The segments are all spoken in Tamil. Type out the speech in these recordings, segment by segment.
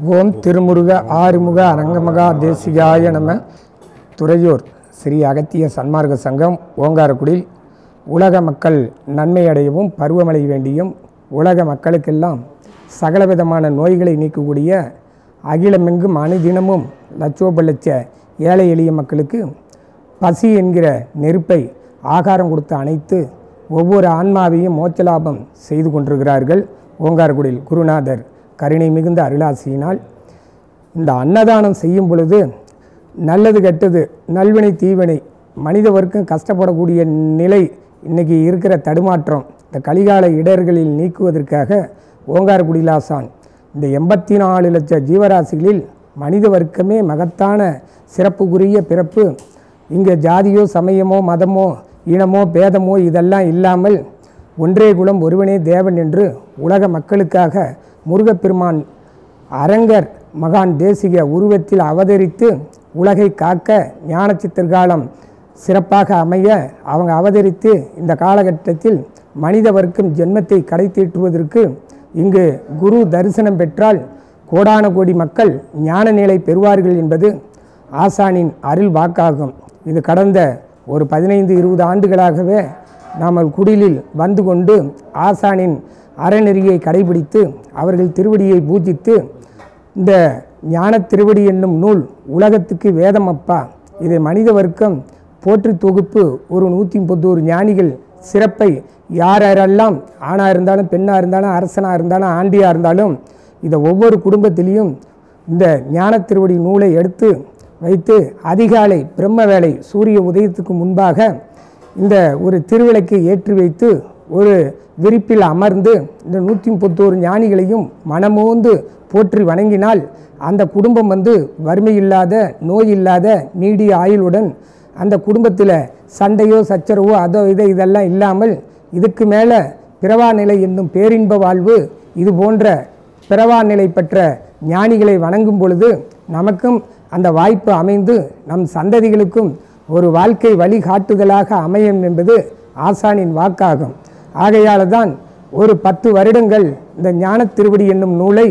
ஓம் திருமுருக ஆறுமுக அரங்கமகா தேசிகாய நம துறையூர் ஸ்ரீ அகத்திய சன்மார்க்க சங்கம் ஓங்காரக்குடில் உலக மக்கள் நன்மை அடையவும் பருவமழை வேண்டியும் உலக மக்களுக்கெல்லாம் சகலவிதமான நோய்களை நீக்கக்கூடிய அகிலமெங்கும் அனுதினமும் லட்சோப லட்ச ஏழை எளிய மக்களுக்கு பசி என்கிற நெருப்பை ஆகாரம் கொடுத்து அணைத்து ஒவ்வொரு ஆன்மாவையும் மோட்சலாபம் செய்து கொண்டிருக்கிறார்கள் ஓங்காரக்குடியில் குருநாதர் கருணை மிகுந்த அருளாசியினால் இந்த அன்னதானம் செய்யும் பொழுது நல்லது கெட்டது நல்வினை தீவினை மனித வர்க்கம் கஷ்டப்படக்கூடிய நிலை இன்னைக்கு இருக்கிற தடுமாற்றம் இந்த கலிகால இடர்களில் நீக்குவதற்காக ஓங்காரக்குடிலாசான் இந்த எண்பத்தி நாலு லட்ச ஜீவராசிகளில் மனித வர்க்கமே மகத்தான சிறப்புக்குரிய பிறப்பு இங்கே ஜாதியோ சமயமோ மதமோ இனமோ பேதமோ இதெல்லாம் இல்லாமல் ஒன்றே குலம் ஒருவனே தேவன் என்று உலக மக்களுக்காக முருகப்பெருமான் அரங்கர் மகான் தேசிக உருவத்தில் அவதரித்து உலகை காக்க ஞான சித்திரகாலம் சிறப்பாக அமைய அவங்க அவதரித்து இந்த காலகட்டத்தில் மனித வர்க்கம் ஜென்மத்தை கடை தீட்டுவதற்கு இங்கு குரு தரிசனம் பெற்றால் கோடான கோடி மக்கள் ஞான நிலை பெறுவார்கள் என்பது ஆசானின் அருள் வாக்காகும் இது கடந்த ஒரு பதினைந்து இருபது ஆண்டுகளாகவே நாம் குடிலில் வந்து கொண்டு ஆசானின் அறநெறியை கடைபிடித்து அவர்கள் திருவடியை பூஜித்து இந்த ஞான திருவடி என்னும் நூல் உலகத்துக்கு வேதம் அப்பா இதை மனித வர்க்கம் போற்றி தொகுப்பு ஒரு நூற்றி முப்பத்தோரு ஞானிகள் சிறப்பை யார் யாரெல்லாம் ஆணாக இருந்தாலும் பெண்ணாக இருந்தாலும் அரசனாக இருந்தாலும் ஆண்டியாக இருந்தாலும் இதை ஒவ்வொரு குடும்பத்திலையும் இந்த ஞான திருவடி நூலை எடுத்து வைத்து அதிகாலை பிரம்ம வேளை சூரிய உதயத்துக்கு முன்பாக இந்த ஒரு திருவிளக்கை ஏற்றி வைத்து ஒரு விரிப்பில் அமர்ந்து இந்த நூற்றி முப்பத்தோரு ஞானிகளையும் மனமோந்து போற்றி வணங்கினால் அந்த குடும்பம் வந்து வறுமை இல்லாத நோய் இல்லாத நீடிய ஆயுளுடன் அந்த குடும்பத்தில் சண்டையோ சச்சரவோ அதோ இதை இதெல்லாம் இல்லாமல் இதுக்கு மேலே பிறவா நிலை என்னும் பேரின்ப வாழ்வு இது போன்ற பிறவா நிலை பெற்ற ஞானிகளை வணங்கும் பொழுது நமக்கும் அந்த வாய்ப்பு அமைந்து நம் சந்ததிகளுக்கும் ஒரு வாழ்க்கை வழிகாட்டுதலாக அமையும் என்பது ஆசானின் வாக்காகும் ஆகையால் தான் ஒரு பத்து வருடங்கள் இந்த ஞான திருவடி என்னும் நூலை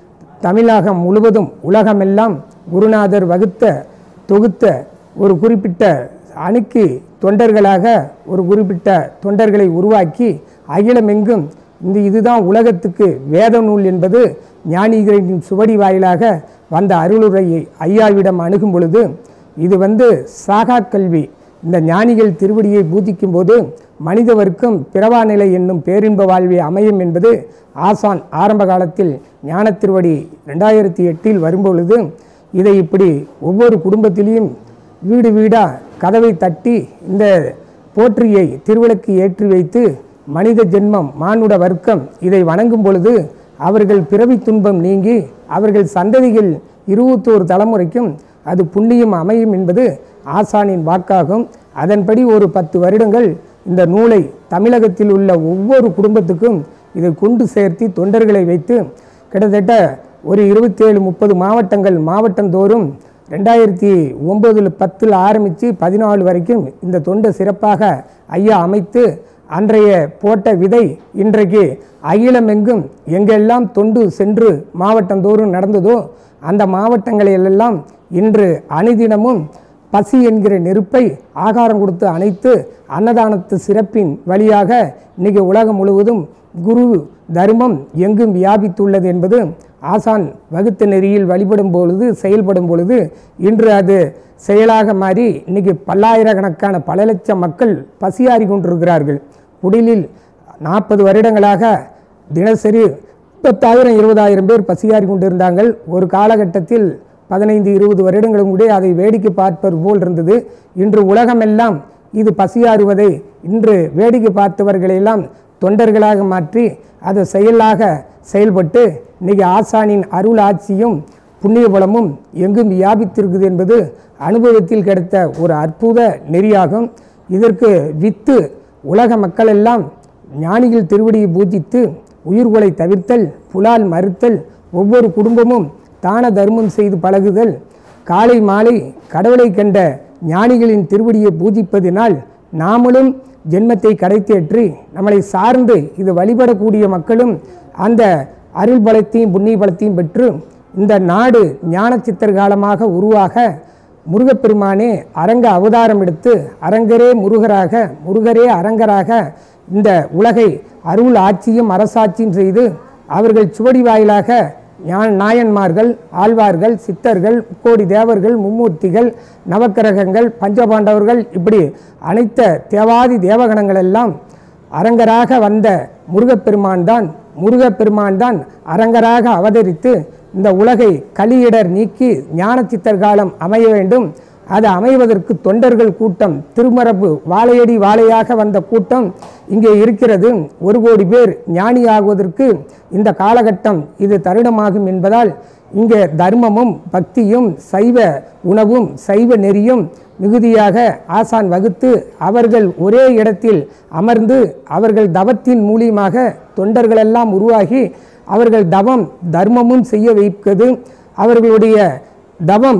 தமிழகம் முழுவதும் உலகமெல்லாம் குருநாதர் வகுத்த தொகுத்த ஒரு குறிப்பிட்ட அணுக்கி தொண்டர்களாக ஒரு குறிப்பிட்ட தொண்டர்களை உருவாக்கி அகிலமெங்கும் இந்த இதுதான் உலகத்துக்கு வேத நூல் என்பது ஞானிகளின் சுவடி வாயிலாக வந்த அருளுரையை ஐயாவிடம் அணுகும் பொழுது இது வந்து சாகா கல்வி இந்த ஞானிகள் திருவடியை பூஜிக்கும் போது மனித வர்க்கம் பிறவா நிலை என்னும் பேரின்ப வாழ்வை அமையும் என்பது ஆசான் ஆரம்ப காலத்தில் ஞான திருவடி ரெண்டாயிரத்தி எட்டில் வரும்பொழுது இதை இப்படி ஒவ்வொரு குடும்பத்திலையும் வீடு வீடாக கதவை தட்டி இந்த போற்றியை திருவிளக்கு ஏற்றி வைத்து மனித ஜென்மம் மானுட வர்க்கம் இதை வணங்கும் பொழுது அவர்கள் பிறவி துன்பம் நீங்கி அவர்கள் சந்ததிகள் இருபத்தோரு தலைமுறைக்கும் அது புண்ணியம் அமையும் என்பது ஆசானின் வாக்காகும் அதன்படி ஒரு பத்து வருடங்கள் இந்த நூலை தமிழகத்தில் உள்ள ஒவ்வொரு குடும்பத்துக்கும் இதை கொண்டு சேர்த்து தொண்டர்களை வைத்து கிட்டத்தட்ட ஒரு இருபத்தேழு முப்பது மாவட்டங்கள் மாவட்டந்தோறும் ரெண்டாயிரத்தி ஒம்போதில் பத்தில் ஆரம்பித்து பதினாலு வரைக்கும் இந்த தொண்டை சிறப்பாக ஐயா அமைத்து அன்றைய போட்ட விதை இன்றைக்கு அகிலமெங்கும் எங்கெல்லாம் தொண்டு சென்று மாவட்டந்தோறும் நடந்ததோ அந்த மாவட்டங்களிலெல்லாம் இன்று அனுதினமும் பசி என்கிற நெருப்பை ஆகாரம் கொடுத்து அணைத்து அன்னதானத்து சிறப்பின் வழியாக இன்னைக்கு உலகம் முழுவதும் குரு தர்மம் எங்கும் வியாபித்துள்ளது என்பது ஆசான் வகுத்த நெறியில் வழிபடும் பொழுது செயல்படும் பொழுது இன்று அது செயலாக மாறி இன்னைக்கு பல்லாயிரக்கணக்கான பல லட்சம் மக்கள் பசியாறி கொண்டிருக்கிறார்கள் குடிலில் நாற்பது வருடங்களாக தினசரி முப்பத்தாயிரம் இருபதாயிரம் பேர் பசியாறி கொண்டிருந்தாங்கள் ஒரு காலகட்டத்தில் பதினைந்து இருபது வருடங்களும் கூட அதை வேடிக்கை பார்ப்பது போல் இருந்தது இன்று உலகமெல்லாம் இது பசியாறுவதை இன்று வேடிக்கை பார்த்தவர்களெல்லாம் தொண்டர்களாக மாற்றி அது செயலாக செயல்பட்டு இன்னைக்கு ஆசானின் அருள் ஆட்சியும் புண்ணிய பலமும் எங்கும் வியாபித்திருக்குது என்பது அனுபவத்தில் கிடைத்த ஒரு அற்புத நெறியாகும் இதற்கு வித்து உலக மக்களெல்லாம் ஞானிகள் திருவடியை பூஜித்து உயிர்கொலை தவிர்த்தல் புலால் மறுத்தல் ஒவ்வொரு குடும்பமும் தான தர்மம் செய்து பழகுதல் காலை மாலை கடவுளை கண்ட ஞானிகளின் திருவடியை பூஜிப்பதினால் நாமளும் ஜென்மத்தை கடைத்தேற்றி நம்மளை சார்ந்து இது வழிபடக்கூடிய மக்களும் அந்த அருள் பலத்தையும் புண்ணிய பலத்தையும் பெற்று இந்த நாடு ஞான சித்தர் காலமாக உருவாக முருகப்பெருமானே அரங்க அவதாரம் எடுத்து அரங்கரே முருகராக முருகரே அரங்கராக இந்த உலகை அருள் ஆட்சியும் அரசாட்சியும் செய்து அவர்கள் சுவடி வாயிலாக ஞான நாயன்மார்கள் ஆழ்வார்கள் சித்தர்கள் கோடி தேவர்கள் மும்மூர்த்திகள் நவக்கிரகங்கள் பஞ்சபாண்டவர்கள் இப்படி அனைத்த தேவாதி தேவகணங்கள் எல்லாம் அரங்கராக வந்த முருகப்பெருமான் தான் முருகப்பெருமான் தான் அரங்கராக அவதரித்து இந்த உலகை கலியிடர் நீக்கி ஞான சித்தர் காலம் அமைய வேண்டும் அது அமைவதற்கு தொண்டர்கள் கூட்டம் திருமரபு வாழையடி வாழையாக வந்த கூட்டம் இங்கே இருக்கிறது ஒரு கோடி பேர் ஞானியாகுவதற்கு இந்த காலகட்டம் இது தருணமாகும் என்பதால் இங்கே தர்மமும் பக்தியும் சைவ உணவும் சைவ நெறியும் மிகுதியாக ஆசான் வகுத்து அவர்கள் ஒரே இடத்தில் அமர்ந்து அவர்கள் தவத்தின் மூலியமாக தொண்டர்களெல்லாம் உருவாகி அவர்கள் தவம் தர்மமும் செய்ய வைப்பது அவர்களுடைய தவம்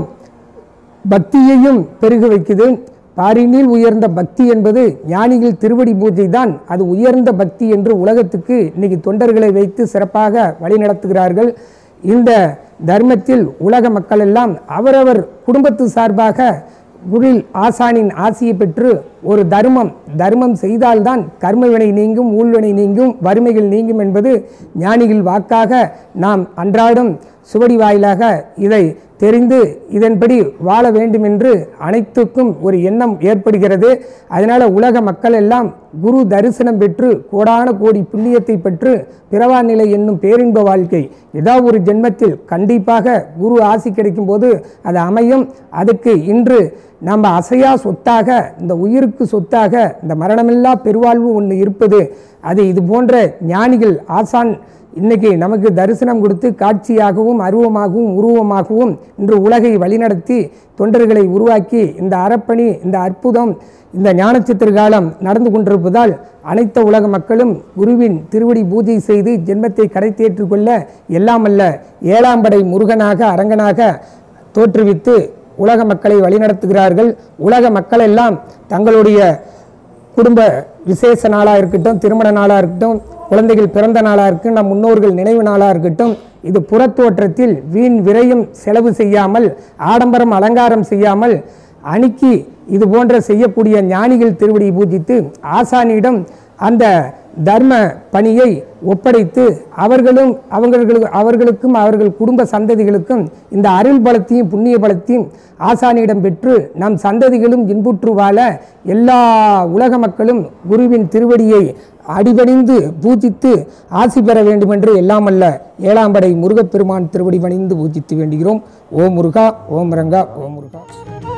பக்தியையும் பெருக வைக்குது பாரினில் உயர்ந்த பக்தி என்பது ஞானிகள் திருவடி பூஜை தான் அது உயர்ந்த பக்தி என்று உலகத்துக்கு இன்னைக்கு தொண்டர்களை வைத்து சிறப்பாக வழிநடத்துகிறார்கள் இந்த தர்மத்தில் உலக மக்கள் எல்லாம் அவரவர் குடும்பத்து சார்பாக குரில் ஆசானின் ஆசியை பெற்று ஒரு தர்மம் தர்மம் செய்தால்தான் கர்மவினை நீங்கும் ஊழ்வினை நீங்கும் வறுமைகள் நீங்கும் என்பது ஞானிகள் வாக்காக நாம் அன்றாடம் சுவடி வாயிலாக இதை தெரிந்து இதன்படி வாழ வேண்டும் என்று அனைத்துக்கும் ஒரு எண்ணம் ஏற்படுகிறது அதனால உலக மக்கள் எல்லாம் குரு தரிசனம் பெற்று கோடான கோடி புண்ணியத்தை பெற்று பிறவா நிலை என்னும் பேரின்ப வாழ்க்கை ஏதாவது ஒரு ஜென்மத்தில் கண்டிப்பாக குரு ஆசி கிடைக்கும் போது அது அமையும் அதுக்கு இன்று நம்ம அசையா சொத்தாக இந்த உயிருக்கு சொத்தாக இந்த மரணமில்லா பெருவாழ்வு ஒன்று இருப்பது அது இது போன்ற ஞானிகள் ஆசான் இன்னைக்கு நமக்கு தரிசனம் கொடுத்து காட்சியாகவும் அருவமாகவும் உருவமாகவும் இன்று உலகை வழிநடத்தி தொண்டர்களை உருவாக்கி இந்த அறப்பணி இந்த அற்புதம் இந்த ஞானச்சித்திர காலம் நடந்து கொண்டிருப்பதால் அனைத்து உலக மக்களும் குருவின் திருவடி பூஜை செய்து ஜென்மத்தை கடை தேற்றிக் கொள்ள எல்லாமல்ல ஏழாம் படை முருகனாக அரங்கனாக தோற்றுவித்து உலக மக்களை வழிநடத்துகிறார்கள் உலக மக்கள் எல்லாம் தங்களுடைய குடும்ப விசேஷ நாளாக இருக்கட்டும் திருமண நாளாக இருக்கட்டும் குழந்தைகள் பிறந்த நாளாக இருக்கட்டும் நம் முன்னோர்கள் நினைவு நாளாக இருக்கட்டும் இது புறத்தோற்றத்தில் வீண் விரையும் செலவு செய்யாமல் ஆடம்பரம் அலங்காரம் செய்யாமல் அணுக்கி இது போன்ற செய்யக்கூடிய ஞானிகள் திருவடி பூஜித்து ஆசானியிடம் அந்த தர்ம பணியை ஒப்படைத்து அவர்களும் அவர்களுக்கு அவர்களுக்கும் அவர்கள் குடும்ப சந்ததிகளுக்கும் இந்த அருள் பலத்தையும் புண்ணிய பலத்தையும் ஆசானியிடம் பெற்று நம் சந்ததிகளும் இன்புற்று வாழ எல்லா உலக மக்களும் குருவின் திருவடியை அடிபணிந்து பூஜித்து ஆசி பெற வேண்டுமென்று எல்லாமல்ல ஏழாம் படை முருகப்பெருமான் திருவடி பணிந்து பூஜித்து வேண்டுகிறோம் ஓம் முருகா ஓம் ரங்கா ஓம் முருகா